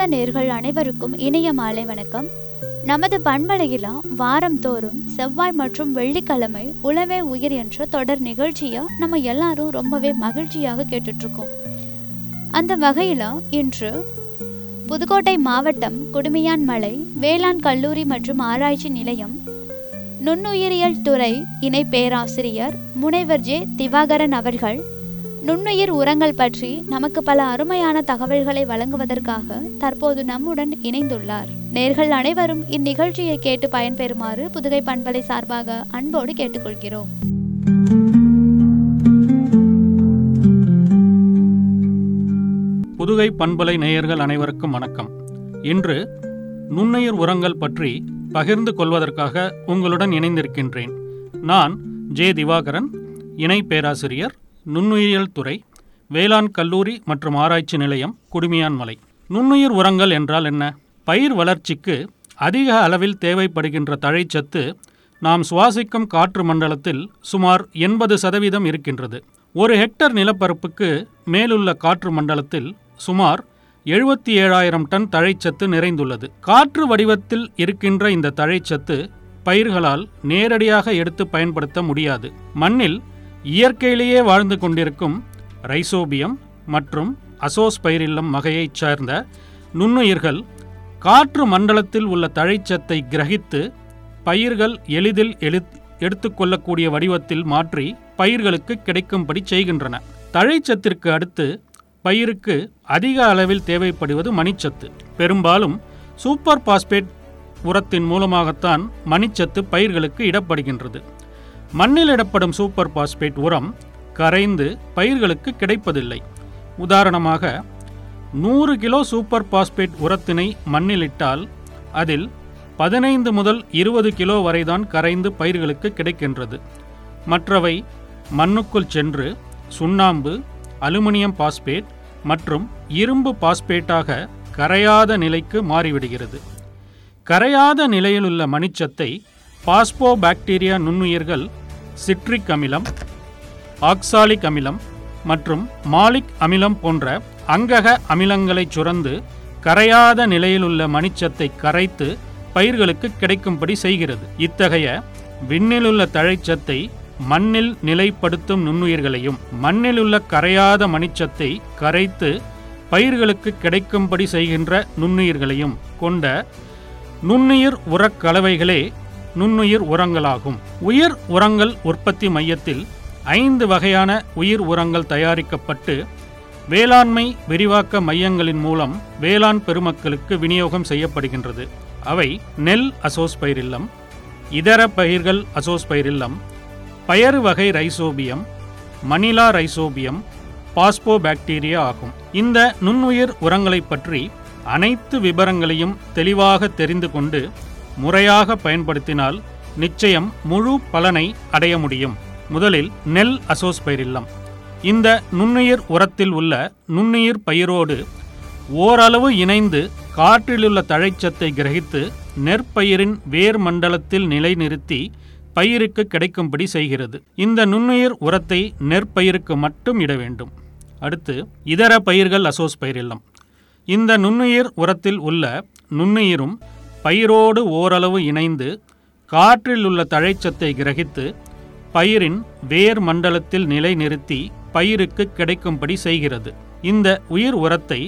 நேர்கள் அனைவருக்கும் இனிய மாலை வணக்கம் நமது பண்பலையில வாரம் தோறும் செவ்வாய் மற்றும் வெள்ளிக்கிழமை உளவே உயிர் என்ற தொடர் நிகழ்ச்சியை நம்ம எல்லாரும் ரொம்பவே மகிழ்ச்சியாக கேட்டுட்டு இருக்கோம் அந்த வகையில இன்று புதுக்கோட்டை மாவட்டம் குடுமியான் மலை வேளாண் கல்லூரி மற்றும் ஆராய்ச்சி நிலையம் நுண்ணுயிரியல் துறை இணை பேராசிரியர் முனைவர் ஜே திவாகரன் அவர்கள் நுண்ணுயிர் உரங்கள் பற்றி நமக்கு பல அருமையான தகவல்களை வழங்குவதற்காக தற்போது நம்முடன் இணைந்துள்ளார் நேர்கள் அனைவரும் இந்நிகழ்ச்சியை கேட்டு பயன்பெறுமாறு புதுகை பண்பலை சார்பாக அன்போடு கேட்டுக்கொள்கிறோம் புதுகை பண்பலை நேயர்கள் அனைவருக்கும் வணக்கம் இன்று நுண்ணுயிர் உரங்கள் பற்றி பகிர்ந்து கொள்வதற்காக உங்களுடன் இணைந்திருக்கின்றேன் நான் ஜே திவாகரன் இணை பேராசிரியர் நுண்ணுயிரியல் துறை வேளாண் கல்லூரி மற்றும் ஆராய்ச்சி நிலையம் குடுமியான்மலை நுண்ணுயிர் உரங்கள் என்றால் என்ன பயிர் வளர்ச்சிக்கு அதிக அளவில் தேவைப்படுகின்ற தழைச்சத்து நாம் சுவாசிக்கும் காற்று மண்டலத்தில் சுமார் எண்பது சதவீதம் இருக்கின்றது ஒரு ஹெக்டர் நிலப்பரப்புக்கு மேலுள்ள காற்று மண்டலத்தில் சுமார் எழுபத்தி ஏழாயிரம் டன் தழைச்சத்து நிறைந்துள்ளது காற்று வடிவத்தில் இருக்கின்ற இந்த தழைச்சத்து பயிர்களால் நேரடியாக எடுத்து பயன்படுத்த முடியாது மண்ணில் இயற்கையிலேயே வாழ்ந்து கொண்டிருக்கும் ரைசோபியம் மற்றும் அசோஸ்பைரில்லம் வகையைச் சேர்ந்த நுண்ணுயிர்கள் காற்று மண்டலத்தில் உள்ள தழைச்சத்தை கிரகித்து பயிர்கள் எளிதில் எழு எடுத்துக்கொள்ளக்கூடிய வடிவத்தில் மாற்றி பயிர்களுக்கு கிடைக்கும்படி செய்கின்றன தழைச்சத்திற்கு அடுத்து பயிருக்கு அதிக அளவில் தேவைப்படுவது மணிச்சத்து பெரும்பாலும் சூப்பர் பாஸ்பேட் உரத்தின் மூலமாகத்தான் மணிச்சத்து பயிர்களுக்கு இடப்படுகின்றது மண்ணில் இடப்படும் சூப்பர் பாஸ்பேட் உரம் கரைந்து பயிர்களுக்கு கிடைப்பதில்லை உதாரணமாக நூறு கிலோ சூப்பர் பாஸ்பேட் உரத்தினை மண்ணிலிட்டால் அதில் பதினைந்து முதல் இருபது கிலோ வரைதான் கரைந்து பயிர்களுக்கு கிடைக்கின்றது மற்றவை மண்ணுக்குள் சென்று சுண்ணாம்பு அலுமினியம் பாஸ்பேட் மற்றும் இரும்பு பாஸ்பேட்டாக கரையாத நிலைக்கு மாறிவிடுகிறது கரையாத நிலையிலுள்ள மணிச்சத்தை பாஸ்போ பாக்டீரியா நுண்ணுயிர்கள் சிட்ரிக் அமிலம் ஆக்சாலிக் அமிலம் மற்றும் மாலிக் அமிலம் போன்ற அங்கக அமிலங்களை சுரந்து கரையாத நிலையிலுள்ள மணிச்சத்தை கரைத்து பயிர்களுக்கு கிடைக்கும்படி செய்கிறது இத்தகைய விண்ணிலுள்ள தழைச்சத்தை மண்ணில் நிலைப்படுத்தும் நுண்ணுயிர்களையும் மண்ணிலுள்ள கரையாத மணிச்சத்தை கரைத்து பயிர்களுக்கு கிடைக்கும்படி செய்கின்ற நுண்ணுயிர்களையும் கொண்ட நுண்ணுயிர் உரக் கலவைகளே நுண்ணுயிர் உரங்களாகும் உயிர் உரங்கள் உற்பத்தி மையத்தில் ஐந்து வகையான உயிர் உரங்கள் தயாரிக்கப்பட்டு வேளாண்மை விரிவாக்க மையங்களின் மூலம் வேளாண் பெருமக்களுக்கு விநியோகம் செய்யப்படுகின்றது அவை நெல் அசோஸ்பைரில்லம் இதர பயிர்கள் அசோஸ்பைரில்லம் பயறு வகை ரைசோபியம் மணிலா ரைசோபியம் பாஸ்போபாக்டீரியா ஆகும் இந்த நுண்ணுயிர் உரங்களைப் பற்றி அனைத்து விவரங்களையும் தெளிவாக தெரிந்து கொண்டு முறையாக பயன்படுத்தினால் நிச்சயம் முழு பலனை அடைய முடியும் முதலில் நெல் அசோஸ்பைரில்லம் இந்த நுண்ணுயிர் உரத்தில் உள்ள நுண்ணுயிர் பயிரோடு ஓரளவு இணைந்து காற்றிலுள்ள தழைச்சத்தை கிரகித்து நெற்பயிரின் வேர் மண்டலத்தில் நிலைநிறுத்தி பயிருக்கு கிடைக்கும்படி செய்கிறது இந்த நுண்ணுயிர் உரத்தை நெற்பயிருக்கு மட்டும் இட வேண்டும் அடுத்து இதர பயிர்கள் அசோஸ்பைரில்லம் இந்த நுண்ணுயிர் உரத்தில் உள்ள நுண்ணுயிரும் பயிரோடு ஓரளவு இணைந்து காற்றில் உள்ள தழைச்சத்தை கிரகித்து பயிரின் வேர் மண்டலத்தில் நிலைநிறுத்தி பயிருக்கு கிடைக்கும்படி செய்கிறது இந்த உயிர் உரத்தை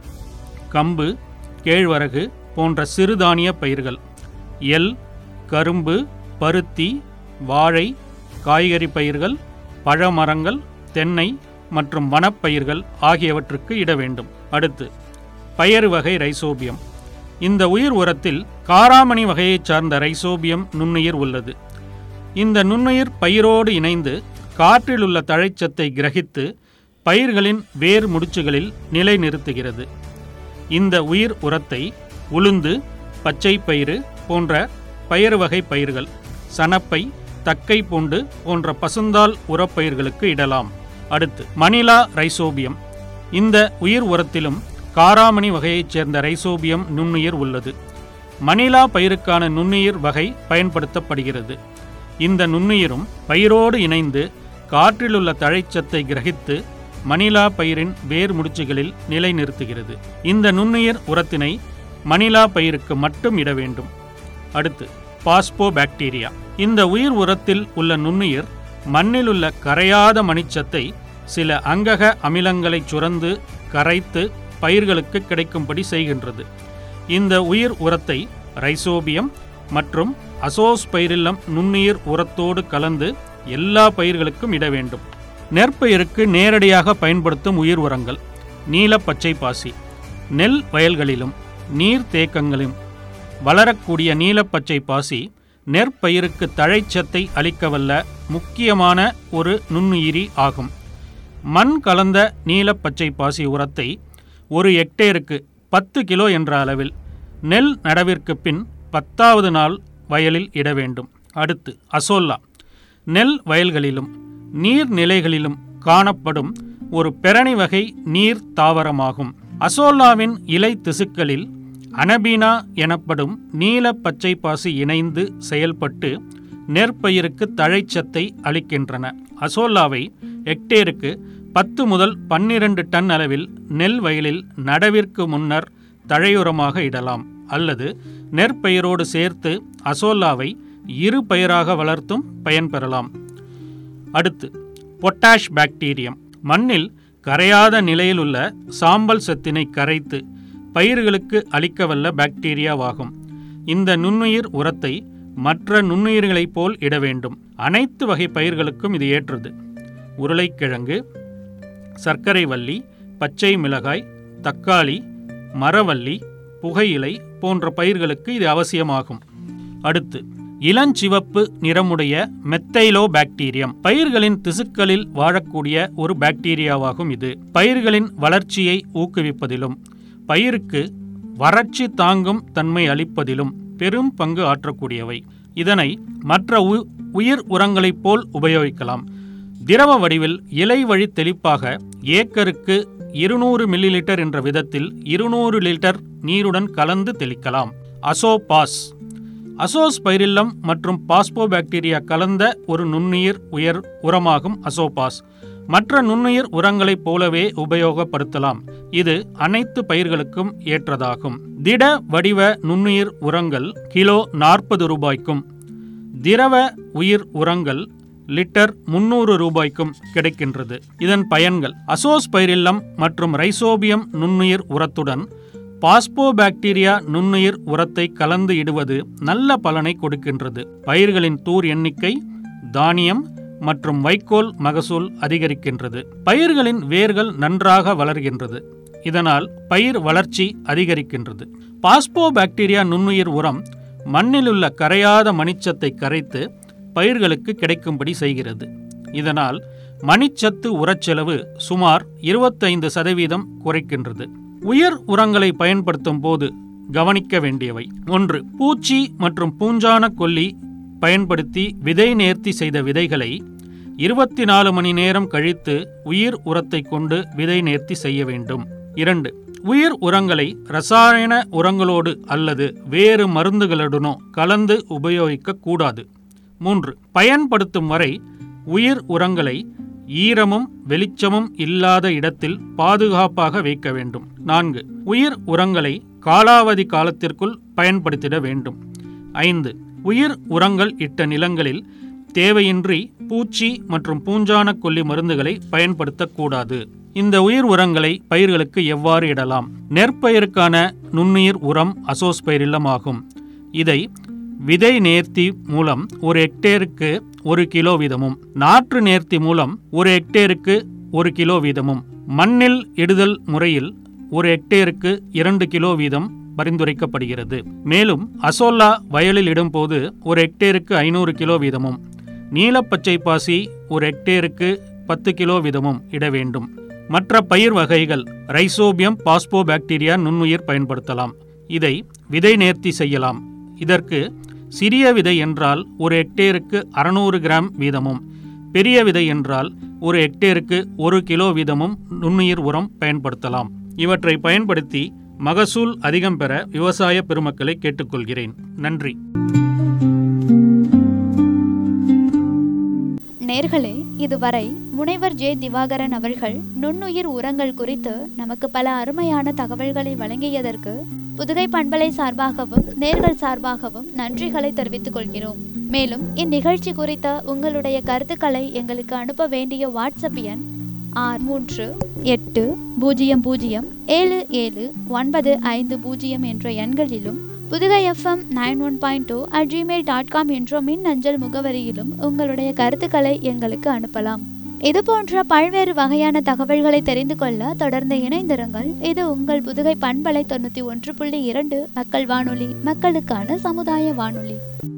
கம்பு கேழ்வரகு போன்ற சிறுதானிய பயிர்கள் எல் கரும்பு பருத்தி வாழை காய்கறி பயிர்கள் பழமரங்கள் தென்னை மற்றும் வனப்பயிர்கள் ஆகியவற்றுக்கு இட வேண்டும் அடுத்து பயறு வகை ரைசோபியம் இந்த உயிர் உரத்தில் காராமணி வகையைச் சார்ந்த ரைசோபியம் நுண்ணுயிர் உள்ளது இந்த நுண்ணுயிர் பயிரோடு இணைந்து காற்றில் உள்ள தழைச்சத்தை கிரகித்து பயிர்களின் வேர் முடிச்சுகளில் நிலைநிறுத்துகிறது இந்த உயிர் உரத்தை உளுந்து பச்சை பயிறு போன்ற பயறு வகை பயிர்கள் சணப்பை தக்கை பூண்டு போன்ற பசுந்தால் உரப்பயிர்களுக்கு இடலாம் அடுத்து மணிலா ரைசோபியம் இந்த உயிர் உரத்திலும் காராமணி வகையைச் சேர்ந்த ரைசோபியம் நுண்ணுயிர் உள்ளது மணிலா பயிருக்கான நுண்ணுயிர் வகை பயன்படுத்தப்படுகிறது இந்த நுண்ணுயிரும் பயிரோடு இணைந்து காற்றிலுள்ள தழைச்சத்தை கிரகித்து மணிலா பயிரின் வேர் முடிச்சுகளில் நிலைநிறுத்துகிறது இந்த நுண்ணுயிர் உரத்தினை மணிலா பயிருக்கு மட்டும் இட வேண்டும் அடுத்து பாஸ்போ பாக்டீரியா இந்த உயிர் உரத்தில் உள்ள நுண்ணுயிர் மண்ணில் உள்ள கரையாத மணிச்சத்தை சில அங்கக அமிலங்களை சுரந்து கரைத்து பயிர்களுக்கு கிடைக்கும்படி செய்கின்றது இந்த உயிர் உரத்தை ரைசோபியம் மற்றும் அசோஸ்பைரில்லம் நுண்ணுயிர் உரத்தோடு கலந்து எல்லா பயிர்களுக்கும் இட வேண்டும் நெற்பயிருக்கு நேரடியாக பயன்படுத்தும் உயிர் உரங்கள் நீல பச்சை பாசி நெல் வயல்களிலும் நீர் தேக்கங்களிலும் வளரக்கூடிய நீலப்பச்சை பாசி நெற்பயிருக்கு தழைச்சத்தை அளிக்கவல்ல முக்கியமான ஒரு நுண்ணுயிரி ஆகும் மண் கலந்த நீலப்பச்சை பாசி உரத்தை ஒரு ஹெக்டேருக்கு பத்து கிலோ என்ற அளவில் நெல் நடவிற்கு பின் பத்தாவது நாள் வயலில் இட வேண்டும் அடுத்து அசோல்லா நெல் வயல்களிலும் நீர்நிலைகளிலும் காணப்படும் ஒரு பெரணி வகை நீர் தாவரமாகும் அசோல்லாவின் இலை திசுக்களில் அனபீனா எனப்படும் நீல பச்சை பாசி இணைந்து செயல்பட்டு நெற்பயிருக்கு தழைச்சத்தை அளிக்கின்றன அசோல்லாவை ஹெக்டேருக்கு பத்து முதல் பன்னிரண்டு டன் அளவில் நெல் வயலில் நடவிற்கு முன்னர் தழையுரமாக இடலாம் அல்லது நெற்பயிரோடு சேர்த்து அசோல்லாவை இரு பயிராக வளர்த்தும் பயன்பெறலாம் அடுத்து பொட்டாஷ் பாக்டீரியம் மண்ணில் கரையாத நிலையில் உள்ள சாம்பல் சத்தினை கரைத்து பயிர்களுக்கு அளிக்கவல்ல பாக்டீரியாவாகும் இந்த நுண்ணுயிர் உரத்தை மற்ற நுண்ணுயிர்களைப் போல் இட வேண்டும் அனைத்து வகை பயிர்களுக்கும் இது ஏற்றது உருளைக்கிழங்கு சர்க்கரை வள்ளி பச்சை மிளகாய் தக்காளி மரவள்ளி புகையிலை போன்ற பயிர்களுக்கு இது அவசியமாகும் அடுத்து இளஞ்சிவப்பு நிறமுடைய மெத்தைலோ பாக்டீரியம் பயிர்களின் திசுக்களில் வாழக்கூடிய ஒரு பாக்டீரியாவாகும் இது பயிர்களின் வளர்ச்சியை ஊக்குவிப்பதிலும் பயிருக்கு வறட்சி தாங்கும் தன்மை அளிப்பதிலும் பெரும் பங்கு ஆற்றக்கூடியவை இதனை மற்ற உ- உயிர் உரங்களைப் போல் உபயோகிக்கலாம் திரவ வடிவில் இலை வழி தெளிப்பாக ஏக்கருக்கு இருநூறு மில்லிலிட்டர் என்ற விதத்தில் இருநூறு லிட்டர் நீருடன் கலந்து தெளிக்கலாம் அசோபாஸ் அசோஸ்பைரில்லம் மற்றும் பாஸ்போபாக்டீரியா கலந்த ஒரு நுண்ணுயிர் உயர் உரமாகும் அசோபாஸ் மற்ற நுண்ணுயிர் உரங்களைப் போலவே உபயோகப்படுத்தலாம் இது அனைத்து பயிர்களுக்கும் ஏற்றதாகும் திட வடிவ நுண்ணுயிர் உரங்கள் கிலோ நாற்பது ரூபாய்க்கும் திரவ உயிர் உரங்கள் லிட்டர் முன்னூறு ரூபாய்க்கும் கிடைக்கின்றது இதன் பயன்கள் அசோஸ்பைரில்லம் மற்றும் ரைசோபியம் நுண்ணுயிர் உரத்துடன் பாஸ்போபாக்டீரியா நுண்ணுயிர் உரத்தை கலந்து இடுவது நல்ல பலனை கொடுக்கின்றது பயிர்களின் தூர் எண்ணிக்கை தானியம் மற்றும் வைக்கோல் மகசூல் அதிகரிக்கின்றது பயிர்களின் வேர்கள் நன்றாக வளர்கின்றது இதனால் பயிர் வளர்ச்சி அதிகரிக்கின்றது பாஸ்போபாக்டீரியா நுண்ணுயிர் உரம் மண்ணிலுள்ள கரையாத மணிச்சத்தை கரைத்து பயிர்களுக்கு கிடைக்கும்படி செய்கிறது இதனால் மணிச்சத்து உரச்செலவு சுமார் இருபத்தைந்து சதவீதம் குறைக்கின்றது உயர் உரங்களை பயன்படுத்தும் போது கவனிக்க வேண்டியவை ஒன்று பூச்சி மற்றும் பூஞ்சான கொல்லி பயன்படுத்தி விதை நேர்த்தி செய்த விதைகளை இருபத்தி நாலு மணி நேரம் கழித்து உயிர் உரத்தை கொண்டு விதை நேர்த்தி செய்ய வேண்டும் இரண்டு உயிர் உரங்களை ரசாயன உரங்களோடு அல்லது வேறு மருந்துகளுடனோ கலந்து உபயோகிக்க கூடாது மூன்று பயன்படுத்தும் வரை உயிர் உரங்களை ஈரமும் வெளிச்சமும் இல்லாத இடத்தில் பாதுகாப்பாக வைக்க வேண்டும் நான்கு உயிர் உரங்களை காலாவதி காலத்திற்குள் பயன்படுத்திட வேண்டும் ஐந்து உயிர் உரங்கள் இட்ட நிலங்களில் தேவையின்றி பூச்சி மற்றும் பூஞ்சான கொல்லி மருந்துகளை பயன்படுத்தக்கூடாது இந்த உயிர் உரங்களை பயிர்களுக்கு எவ்வாறு இடலாம் நெற்பயிர்க்கான நுண்ணுயிர் உரம் அசோஸ்பைரில்லம் ஆகும் இதை விதை நேர்த்தி மூலம் ஒரு ஹெக்டேருக்கு ஒரு கிலோ வீதமும் நாற்று நேர்த்தி மூலம் ஒரு ஹெக்டேருக்கு ஒரு கிலோ வீதமும் மண்ணில் இடுதல் முறையில் ஒரு ஹெக்டேருக்கு இரண்டு கிலோ வீதம் பரிந்துரைக்கப்படுகிறது மேலும் அசோல்லா வயலில் இடும்போது ஒரு ஹெக்டேருக்கு ஐநூறு கிலோ வீதமும் நீலப்பச்சை பாசி ஒரு ஹெக்டேருக்கு பத்து கிலோ வீதமும் இட வேண்டும் மற்ற பயிர் வகைகள் ரைசோபியம் பாஸ்போபாக்டீரியா நுண்ணுயிர் பயன்படுத்தலாம் இதை விதை நேர்த்தி செய்யலாம் இதற்கு சிறிய விதை என்றால் ஒரு ஹெக்டேருக்கு அறுநூறு கிராம் வீதமும் பெரிய விதை என்றால் ஒரு ஹெக்டேருக்கு ஒரு கிலோ வீதமும் நுண்ணுயிர் உரம் பயன்படுத்தலாம் இவற்றை பயன்படுத்தி மகசூல் அதிகம் பெற விவசாய பெருமக்களை கேட்டுக்கொள்கிறேன் நன்றி நேர்களே இதுவரை முனைவர் ஜே திவாகரன் அவர்கள் நுண்ணுயிர் உரங்கள் குறித்து நமக்கு பல அருமையான தகவல்களை வழங்கியதற்கு புதுகை பண்பலை சார்பாகவும் நேர்கள் சார்பாகவும் நன்றிகளை தெரிவித்துக் கொள்கிறோம் மேலும் இந்நிகழ்ச்சி குறித்த உங்களுடைய கருத்துக்களை எங்களுக்கு அனுப்ப வேண்டிய வாட்ஸ்அப் எண் ஆறு மூன்று எட்டு பூஜ்ஜியம் பூஜ்ஜியம் ஏழு ஏழு ஒன்பது ஐந்து பூஜ்ஜியம் என்ற எண்களிலும் Pudugai FM nine one point two at Gmail dot com என்ற மின் அஞ்சல் முகவரியிலும் உங்களுடைய கருத்துக்களை எங்களுக்கு அனுப்பலாம் இது போன்ற பல்வேறு வகையான தகவல்களை தெரிந்து கொள்ள தொடர்ந்து இணைந்திருங்கள் இது உங்கள் புதுகை பண்பலை தொண்ணூற்றி ஒன்று புள்ளி இரண்டு மக்கள் வானொலி மக்களுக்கான சமுதாய வானொலி